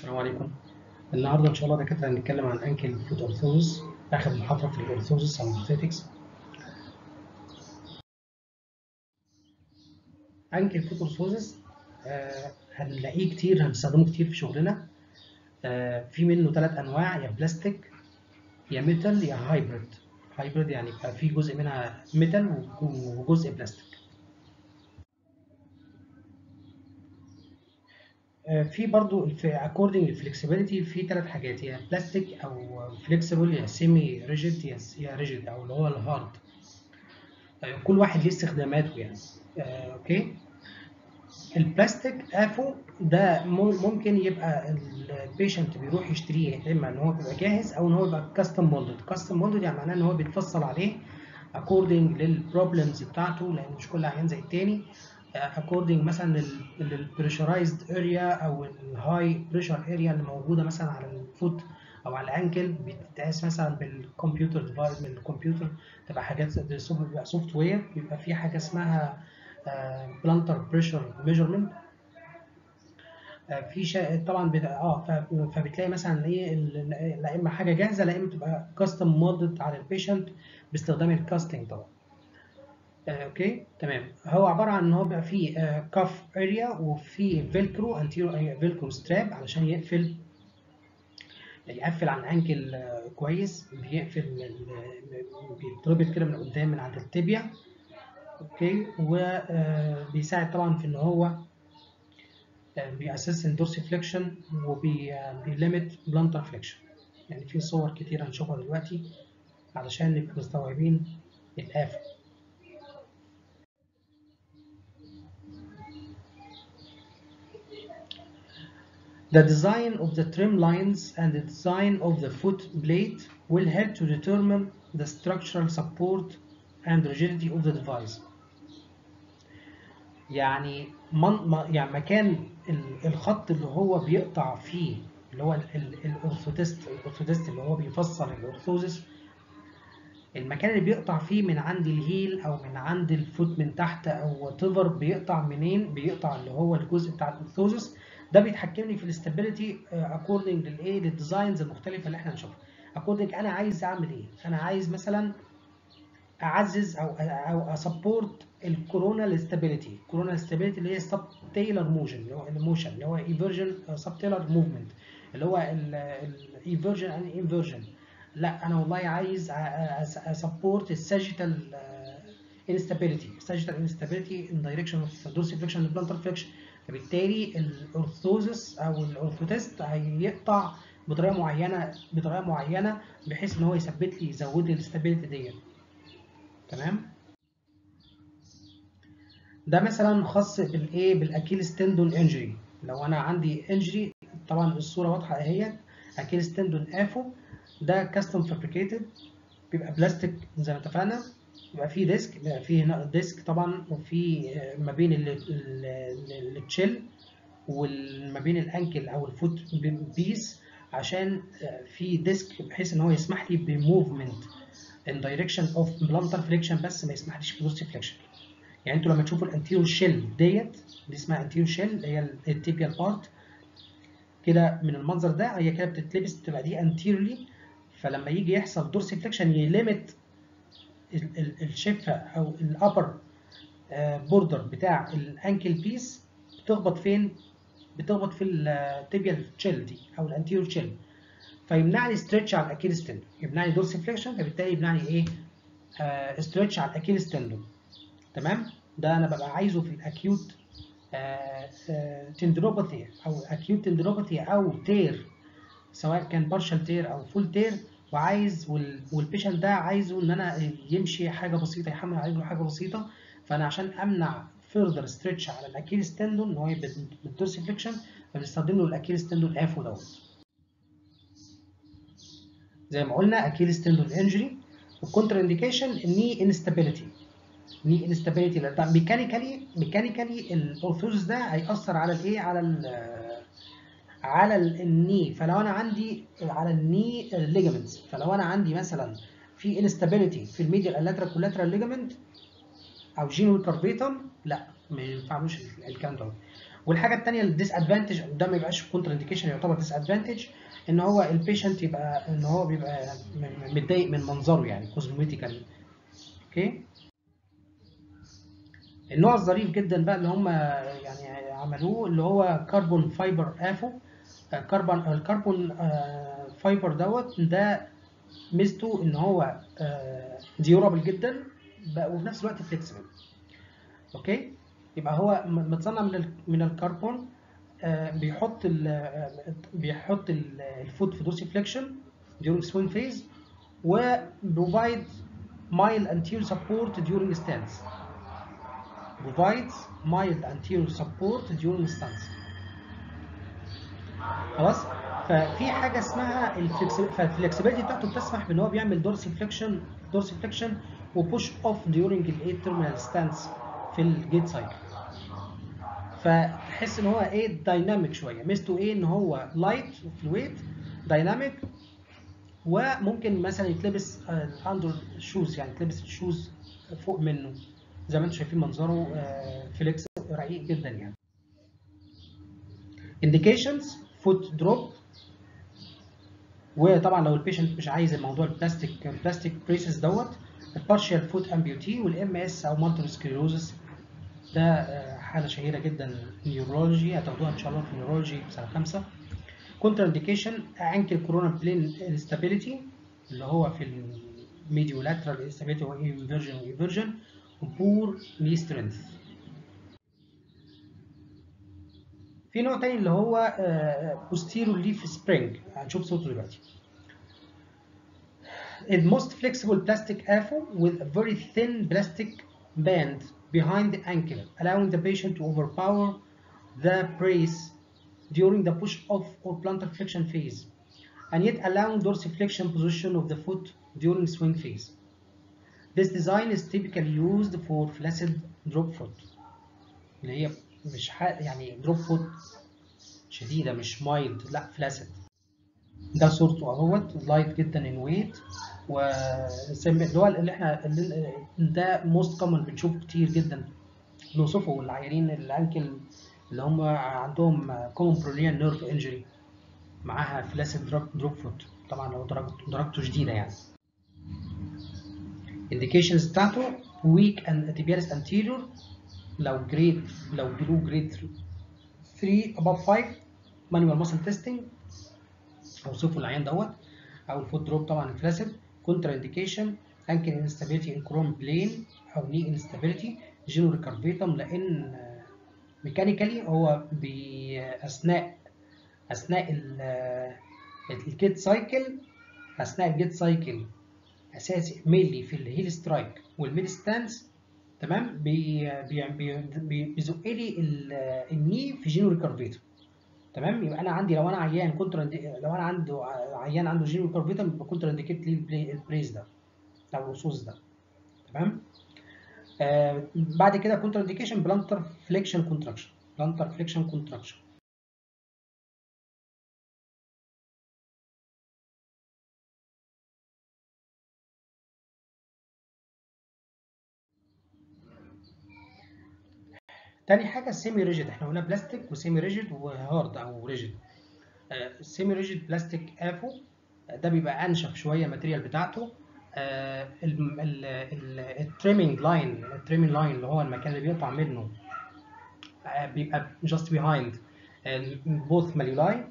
السلام عليكم النهارده ان شاء الله دكاتره هنتكلم عن انكل فوت اورثوزس اخر محاضره في الاورثوزس او البروثيتكس انكل فوت اورثوزس آه هنلاقيه كتير هنستخدمه كتير في شغلنا آه في منه ثلاث انواع يا بلاستيك يا ميتال يا هايبريد هايبريد يعني يبقى في جزء منها ميتال وجزء بلاستيك في برضو في according للفلكسبيليتي في ثلاث حاجات يا بلاستيك او فليكسبل يا سيمي ريجيد يا ريجيد او اللي هو الهارد كل واحد ليه استخداماته يعني آه، اوكي البلاستيك افو ده ممكن يبقى البيشنت بيروح يشتريه اما ان هو بيبقى جاهز او ان هو يبقى كاستم مولدد كاستم مولدد يعني معناه ان هو بيتفصل عليه according للبروبلمز بتاعته لان مش كل عيان زي التاني according مثلا للبريشرايزد اريا او الهاي بريشر اريا اللي موجوده مثلا على الفوت او على الانكل بتتقاس مثلا بالكمبيوتر ديفايس من الكمبيوتر تبقى حاجات بيبقى سوفت وير بيبقى في حاجه اسمها بلانتر بريشر ميجرمنت في شيء طبعا بت... اه فبتلاقي مثلا ايه لا اما حاجه جاهزه لا اما بتبقى كاستم مودد على البيشنت باستخدام الكاستنج طبعا آه، اوكي تمام هو عباره عن ان هو بيبقى فيه آه، كاف اريا وفي فيلكرو انتيرو فيلكرو ستراب علشان يقفل يقفل عن انكل آه، كويس بيقفل بيتربط كده من قدام من عند التibia اوكي وبيساعد طبعا في ان هو بيأسس الدورسي فليكشن وبيليمت بلانتر فليكشن يعني في صور كتير هنشوفها دلوقتي علشان نبقى مستوعبين الآفة The design of the trim lines and the design of the foot plate will help to determine the structural support and rigidity of the device. يعني من يعني مكان الخط اللي هو بيقطع فيه اللي هو الاورثوتست الاورثوتست اللي هو بيفصل الاورثوزس المكان اللي بيقطع فيه من عند الهيل او من عند الفوت من تحت او وات بيقطع منين بيقطع اللي هو الجزء بتاع الاورثوزس ده بيتحكم لي في الاستابيليتي اكوردنج للايه للديزاينز المختلفه اللي احنا هنشوفها اكوردنج انا عايز اعمل ايه انا عايز مثلا اعزز او او اسبورت الكورونال ستابيليتي الكورونال ستابيليتي اللي هي سب تيلر موشن اللي هو الموشن اللي هو ايفرجن سب تيلر موفمنت اللي هو الايفرجن اند انفرجن لا انا والله عايز اسبورت الساجيتال انستابيليتي الساجيتال انستابيليتي ان دايركشن اوف دورسي فليكشن بلانتر فليكشن فبالتالي الاورثوزس او الاورثوتست هيقطع بطريقه معينه بطريقه معينه بحيث ان هو يثبت لي يزود لي الاستابيليتي ديت تمام ده مثلا خاص بالايه بالاكيلس تندون انجري لو انا عندي انجري طبعا الصوره واضحه اهي اكيلس تندون افو ده كاستم فابريكيتد بيبقى بلاستيك زي ما اتفقنا بيبقى فيه ديسك بيبقى فيه هنا ديسك طبعا وفي ما بين التشيل وما بين الانكل او الفوت بيس عشان في ديسك بحيث ان هو يسمح لي بموفمنت ان دايركشن اوف بلانتر فليكشن بس ما يسمحليش بدورسي فليكشن يعني انتوا لما تشوفوا الانتيريور شيل ديت دي اسمها انتيريور شيل اللي هي التيبيال بارت كده من المنظر ده هي كده بتتلبس تبقى دي انتيرلي فلما يجي يحصل دورسي فليكشن يليمت الشفه او الابر بوردر بتاع الانكل بيس بتخبط فين بتخبط في التيبيال تشيل دي او الانتيريور تشيل فيمنع لي ستريتش على الاكيلس تندون يمنع لي دورسي فليكشن فبالتالي يمنع لي ايه آه ستريتش على الاكيلس تندون تمام ده انا ببقى عايزه في الاكيوت آه آه تندروباثي او اكيوت تندروباثي او تير سواء كان بارشال تير او فول تير وعايز والبيشنت ده عايزه ان انا يمشي حاجه بسيطه يحمل على رجله حاجه بسيطه فانا عشان امنع فيرذر ستريتش على الاكيلس تندون ان هو بالدورسي فليكشن فبنستخدم له الاكيلس تندون افو دوت زي ما قلنا اكيلس تندون انجري والكونتر انديكيشن الني انستابيليتي ني انستابيليتي لان ميكانيكالي ميكانيكالي الاورثوزس ده هيأثر على الايه على ال على الني فلو انا عندي على الني ليجامنتس فلو انا عندي مثلا في انستابيليتي في الميديال اللاترال كولاترال ليجامنت او جينو كاربيتم لا ما ينفعلوش الكلام دوت والحاجه الثانيه الديس ادفانتج ده ما يبقاش كونتر انديكيشن يعتبر ديس ادفانتج ان هو البيشنت يبقى ان هو بيبقى متضايق من منظره يعني كوزموتيكال اوكي النوع الظريف جدا بقى اللي هم يعني عملوه اللي هو كربون فايبر افو كربون الكربون فايبر دوت ده ميزته ان هو ديورابل جدا وفي نفس الوقت فليكسبل اوكي يبقى هو متصنع من من الكربون بيحط ال بيحط الفوت في دوسي فليكشن during swing phase و provide mild anterior support during stance provides mild anterior support during stance خلاص ففي حاجه اسمها الفلكسبيليتي بتاعته بتسمح بان هو بيعمل دورسي فليكشن دورسي فليكشن وبوش اوف ديورنج الايه تيرمينال ستانس في الجيت سايكل فتحس ان هو ايه دايناميك شويه ميزته ايه ان هو لايت في الويت دايناميك وممكن مثلا يتلبس اندر شوز يعني تلبس الشوز فوق منه زي ما انتم شايفين منظره فليكس رقيق جدا يعني indications foot drop وطبعا لو البيشنت مش عايز الموضوع البلاستيك البلاستيك بريسز دوت البارشال فوت امبيوتي والام اس او مالتيبل سكليروزس ده حاله شهيره جدا نيورولوجي هتاخدوها ان شاء الله في النيورولوجي في سنه خمسه كونتر انديكيشن انكل كورونا بلين انستابيليتي اللي هو في الميديو لاترال انستابيليتي وانفيرجن وايفيرجن وبور ني سترينث في نوع تاني اللي هو posterior leaf spring هنشوف صوته دلوقتي the most flexible plastic AFO with a very thin plastic band behind the ankle allowing the patient to overpower the brace during the push-off or plantar flexion phase and yet allowing dorsiflexion position of the foot during swing phase. This design is typically used for flaccid drop foot اللي هي مش ح... يعني دروب فوت شديدة مش مايلد لا فلاسد ده صورته اهوت لايت جدا ان ويت و اللي هو اللي احنا اللي ده موست كومن بنشوفه كتير جدا بنوصفه العيانين الانكل اللي هم عندهم كومن بروليان نيرف انجري معاها فلاسد دروب دروب فوت طبعا لو درجته درجته شديده يعني indications بتاعته weak and tibialis anterior لو جريد لو below grade 3 above 5 manual muscle testing اوصفه العيان دوت او الفوت دروب طبعا فلاسد كونترا انديكيشن انكل انستابيليتي ان كروم بلين او ني انستابيليتي جينو ريكارفيتم لان ميكانيكالي هو اثناء اثناء الجيت سايكل اثناء الجيت سايكل اساسي مينلي في الهيل سترايك والميد ستانس تمام بي بي بي بيزق لي الني في جينو ريكارفيتم تمام يبقى انا عندي لو انا عيان كونتر لو انا عنده عيان عنده جينو ريكارفيتم يبقى كونتر انديكيت لي البريز ده او الرصوص ده تمام آه بعد كده كونتر انديكيشن بلانتر فليكشن كونتراكشن بلانتر فليكشن كونتراكشن تاني حاجة سيمي ريجيد احنا قلنا بلاستيك وسيمي ريجيد وهارد او ريجيد السيمي ريجيد بلاستيك افو ده بيبقى انشف شوية الماتيريال بتاعته التريمينج لاين التريمينج لاين اللي هو المكان اللي بيقطع منه بيبقى جاست بيهايند بوث ماليولاي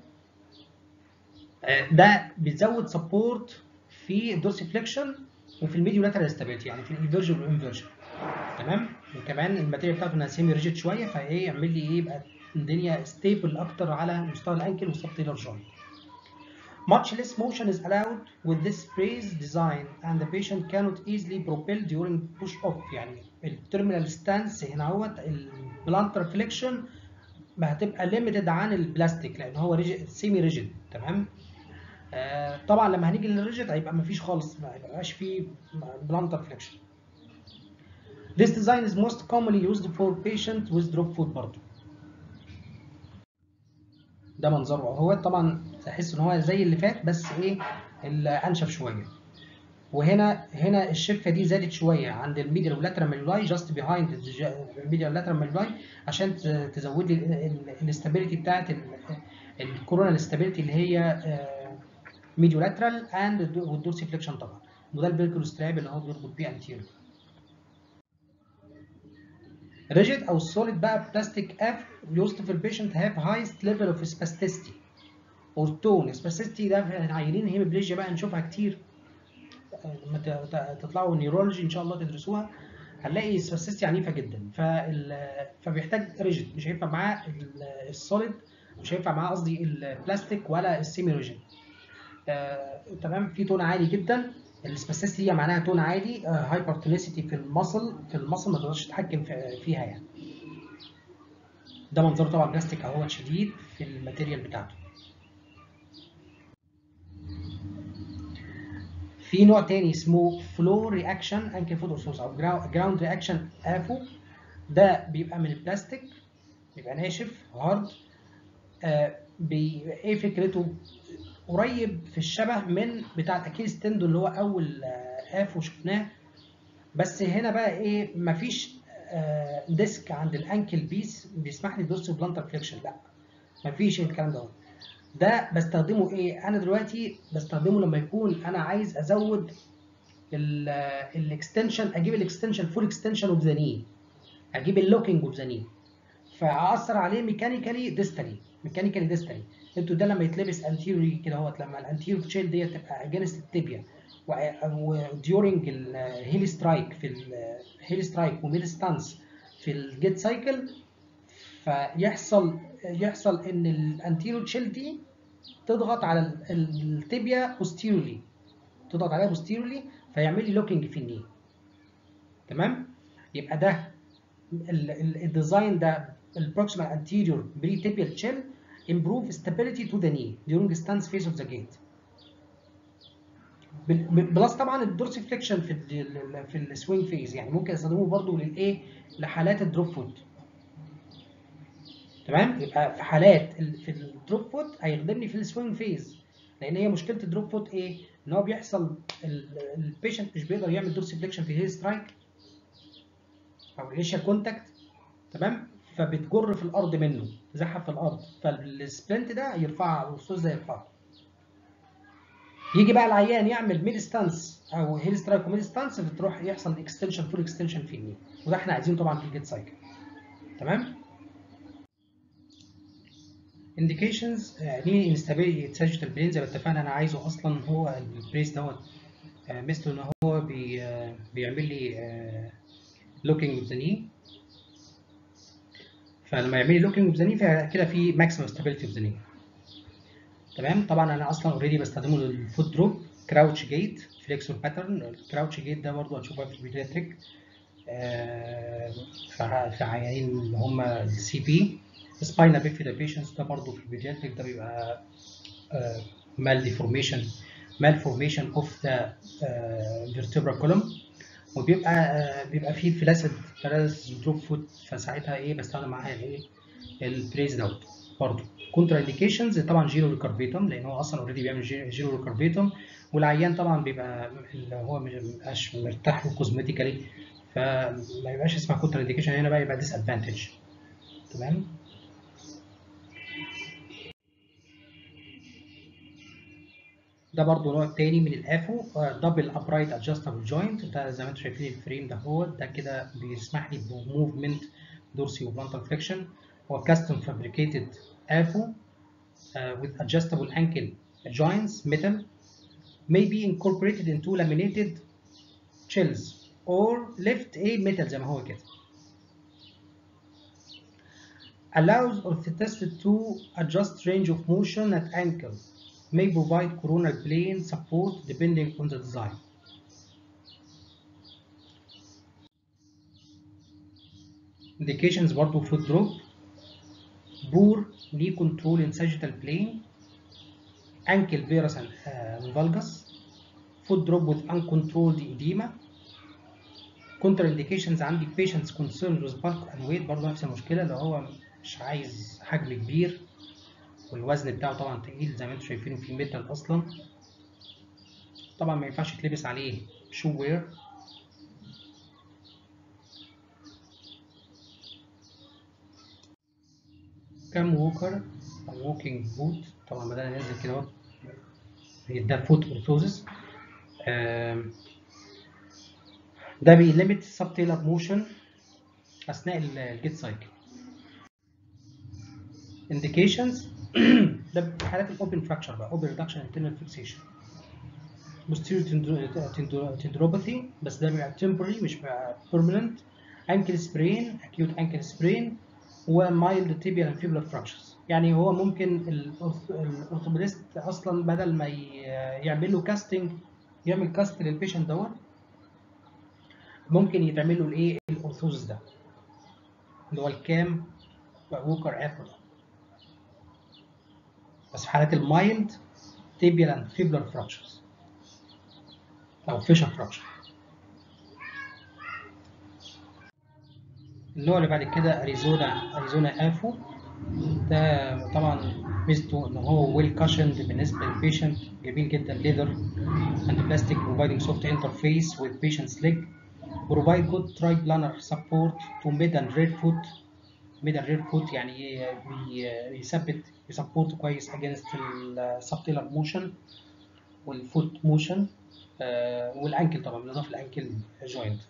ده بيزود سبورت في الدورسيفليكشن وفي الميديو لاترال ستابيليتي يعني في الانفيرجن والانفيرجن تمام وكمان الماتيريال بتاعته انها سيمي ريجيد شويه فايه يعمل لي ايه يبقى الدنيا ستيبل اكتر على مستوى الانكل والسبتيلر جوينت Much less motion is allowed with this brace design and the patient cannot easily propel during push off يعني التيرمينال ستانس هنا اهوت البلانتر فليكشن ما هتبقى ليميتد عن البلاستيك لان هو ريجيد سيمي ريجيد تمام آه طبعا لما هنيجي للريجيد هيبقى ما فيش خالص ما هيبقاش فيه بلانتر فليكشن This design is most commonly used for patients with drop foot برضه. ده منظره هو طبعا تحس ان هو زي اللي فات بس ايه الانشف شويه. وهنا هنا الشفه دي زادت شويه عند الميديال واللاترال ميلولاي جاست بيهايند الميديال واللاترال ميلولاي عشان تزود لي الاستابيليتي بتاعت الكورونا الاستابيليتي اللي هي ميديو لاترال اند والدورسي فليكشن طبعا وده البيركلو ستراب اللي هو بيربط بيه انتيريور ريجيد او السوليد بقى بلاستيك اف يوزد في البيشنت هاف هايست ليفل اوف سباستيستي اور تون سباستيستي ده في عيانين هيمبليجيا بقى نشوفها كتير لما تطلعوا نيورولوجي ان شاء الله تدرسوها هنلاقي سباستيستي عنيفه جدا فال... فبيحتاج ريجيد مش هينفع معاه السوليد مش هينفع معاه قصدي البلاستيك ولا السيمي ريجيد آه، تمام في تون عالي جدا السباستيستي هي معناها تون عالي هايبر تونيسيتي في المصل في المصل ما تقدرش تتحكم فيها يعني ده منظره طبعا بلاستيك اهو شديد في الماتيريال بتاعته في نوع تاني اسمه فلو رياكشن انكل فود اورثوز او جراوند رياكشن افو ده بيبقى من البلاستيك بيبقى ناشف هارد آه بي... ايه فكرته قريب في الشبه من بتاع الاكيليس تندو اللي هو اول آه افو شفناه بس هنا بقى ايه مفيش آه ديسك عند الانكل بيس بيسمح لي دوس بلانتر فليكشن لا مفيش الكلام ده ده بستخدمه ايه انا دلوقتي بستخدمه لما يكون انا عايز ازود الاكستنشن اجيب الاكستنشن فول اكستنشن اوف ذا ني اجيب اللوكينج اوف ذا ني فاثر عليه ميكانيكالي ديستالي ميكانيكالي ديستالي انتوا ده لما يتلبس انتيريوري كده اهوت لما الانتيريور تشيل ديت تبقى اجينست التibia وديورنج الهيلي سترايك في الهيلي سترايك وميد ستانس في الجيت سايكل فيحصل يحصل ان الانتيريور تشيل دي تضغط على التibia posteriorly تضغط عليها posteriorly فيعمل لي لوكينج في الني تمام يبقى ده الديزاين ده البروكسيمال انتيريور بري تيبيال تشيل improve stability to the knee during stance phase of the gait بلس طبعا الدورسي فليكشن في ال في السوينج فيز يعني ممكن استخدمه برضه للايه لحالات الدروب فوت تمام يبقى في حالات في الدروب فوت هيخدمني في السوينج فيز لان هي مشكله الدروب فوت ايه ان هو بيحصل البيشنت مش بيقدر يعمل دورسي فليكشن في الهيل سترايك او الانيشال كونتاكت تمام فبتجر في الارض منه زحف في الارض فالسبلنت ده يرفعها او الصوص ده يرفعها يجي بقى العيان يعمل ميد ستانس او هيل سترايك وميد ستانس فتروح يحصل اكستنشن فول اكستنشن في الني وده احنا عايزينه طبعا في الجيت سايكل تمام indications ليه instability sagittal brain زي ما اتفقنا انا عايزه اصلا هو البريس دوت مثله ان هو بي بيعمل لي looking of the knee فلما يعمل لي لوكينج اوف ذا ني فكده في ماكسيمم ستابيليتي اوف ذا ني تمام طبعا انا اصلا اوريدي بستخدمه للفوت دروب كراوتش جيت فليكسور باترن الكراوتش جيت ده برضه هنشوفها في البيدياتريك آه في عيانين اللي هم السي بي سباينا بيفيدا بيشنتس ده برضه في البيدياتريك ده بيبقى مال ديفورميشن مال فورميشن اوف ذا فيرتبرا كولوم وبيبقى آه بيبقى فيه فلاسد فلاسد دروب فوت فساعتها ايه بستخدم معاها الايه البريز دوت برضه كونترا انديكيشنز طبعا جيرو ريكاربيتوم لان هو اصلا اوريدي بيعمل جيرو ريكاربيتوم والعيان طبعا بيبقى اللي هو مش مرتاح له كوزمتيكالي فما يبقاش اسمها كونترا انديكيشن هنا بقى يبقى ديس ادفانتج تمام ده برضو نوع تاني من الافو دبل ابرايت ادجستبل جوينت ده زي ما انتم شايفين الفريم ده هو ده كده بيسمح لي بموفمنت دورسي وبلانتر فليكشن هو كاستم فابريكيتد افو with adjustable ankle joints metal may be incorporated into laminated shells or left a metal زي ما هو كده allows orthotist to adjust range of motion at ankle may provide coronal plane support depending on the design. Indications برضه foot drop, poor knee control in sagittal plane, ankle varus and uh, valgus, foot drop with uncontrolled edema. Contraindications عندي patients concerned with bulk and weight برضه نفس المشكلة اللي هو مش عايز حجم كبير والوزن بتاعه طبعا تقيل زي ما انتم شايفينه في ميتال اصلا طبعا ما ينفعش يتلبس عليه شو وير كام ووكر او ووكينج بوت طبعا بدأنا ننزل كده اهو ده فوت اورثوزس ده بيليمت سب تيلر موشن اثناء الجيت سايكل indications ده في حالات الاوبن فراكشر بقى اوبن ريدكشن انترنال فيكسيشن posterior tendinopathy بس ده بيبقى temporary مش بيبقى permanent ankle sprain acute ankle sprain ومايلد tibial and fibular fractures يعني هو ممكن الاورثوبيدست اصلا بدل ما يعمل له كاستنج يعمل كاست للبيشنت دوت ممكن يتعمل له الايه الاورثوزس ده اللي هو الكام ووكر ابل بس في حالات المايلد tibial and fibular fractures او فيشر فراكشر النوع اللي بعد كده اريزونا اريزونا افو ده طبعا ميزته ان هو ويل كاشند بالنسبه للبيشنت جميل جدا ليذر اند بلاستيك بروفايدنج سوفت انترفيس with patient's leg provide good triplanar support to mid and rear foot mid and rear foot يعني بيثبت يسبورت كويس against السبتيلر موشن والفوت موشن والانكل طبعا بالاضافه للانكل جوينت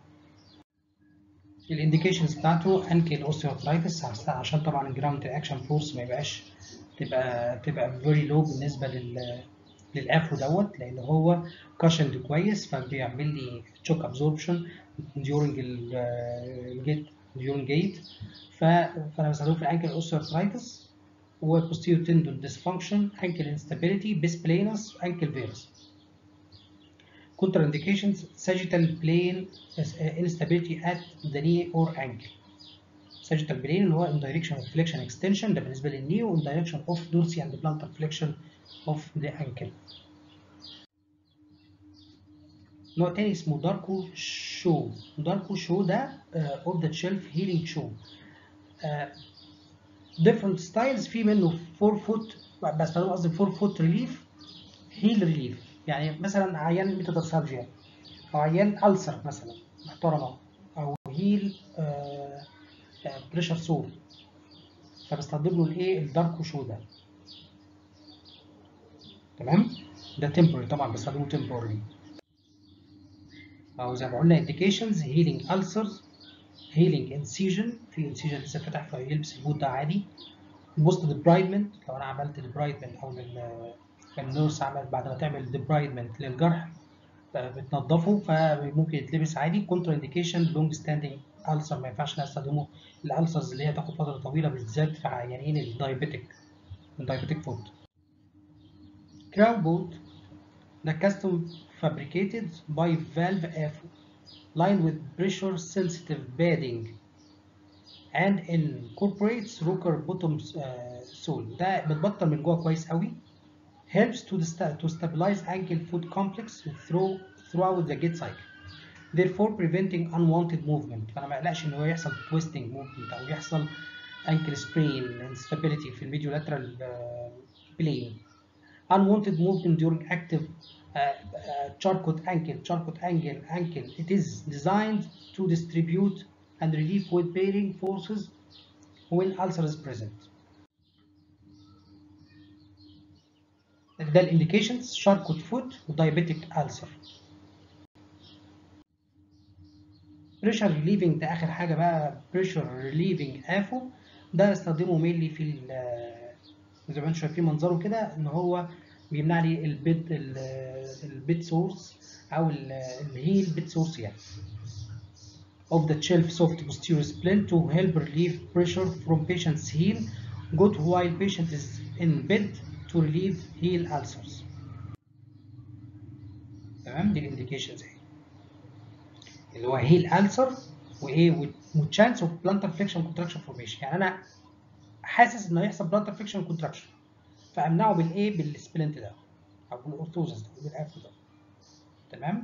الانديكيشنز بتاعته انكل اوستيوارثرايتس عشان طبعا الجراوند رياكشن فورس ما يبقاش تبقى تبقى فيري لو بالنسبه لل للافو دوت لان هو كاشند كويس فبيعمل لي تشوك ابزوربشن during الجيت during gate فانا بستخدمه في الانكل اوستيوارثرايتس وبوستيريور تندون ديسفانكشن انكل انستابيليتي بيسبلينس انكل فيروس contraindications sagittal plane instability at the knee or ankle sagittal plane اللي هو in direction of flexion extension ده بالنسبه للني و in direction of dorsal and plantar flexion of the ankle نوع تاني اسمه داركو شو داركو شو ده اوف ذا شيلف هيلينج شو different styles في منه 4 فوت بستخدمه قصدي 4 فوت ريليف هيل ريليف يعني مثلا عيان ميتودرسالجيا او عيان ألسر مثلا محترمه او هيل بريشر سور فبستخدم له الايه الداركو شو ده تمام ده تمبوري طبعا بستخدمه تمبوري او زي ما قلنا indications healing ulcers healing incision في incision لسه فاتح فيلبس البوت ده عادي بوست ديبرايدمنت لو انا عملت ديبرايدمنت او النورس عمل بعد ما تعمل ديبرايدمنت للجرح بتنضفه فممكن يتلبس عادي كونترا انديكيشن لونج ستاندنج ألسر ما ينفعش نستخدمه الألسرز اللي هي تاخد فترة طويلة بالذات في عيانين الدايبيتك الدايبيتك فود كراون بوت ده كاستم fabricated by valve AFO lined with pressure sensitive padding and incorporates rocker bottom uh, sole ده متبطل من جوه كويس قوي helps to, to stabilize ankle foot complex through, throughout the gait cycle therefore preventing unwanted movement فانا ما اقلقش ان هو يحصل twisting movement او يحصل ankle sprain instability في الميديو lateral uh, plane unwanted movement during active uh, uh, charcot ankle charcot angle ankle it is designed to distribute and relieve weight bearing forces when ulcer is present ده الانديكيشنز شاركوت فوت ودايابيتيك ألسر بريشر ريليفنج ده اخر حاجه بقى بريشر ريليفنج افو ده استخدمه مينلي في زي ما انتم شايفين منظره كده ان هو بيمنع لي البيت البيت سورس او الهيل بيت سورس يعني of the shelf soft posterior splint to help relieve pressure from patient's heel good while patient is in bed to relieve heel ulcers تمام دي الانديكيشنز اهي اللي هو هيل ألسر وايه وتشانس اوف بلانتر فليكشن كونتراكشن فورميشن يعني انا حاسس انه هيحصل بلانتر فليكشن كونتراكشن فامنعه بالايه بالسبلنت ده او بالاورثوزس ده بالاف ده تمام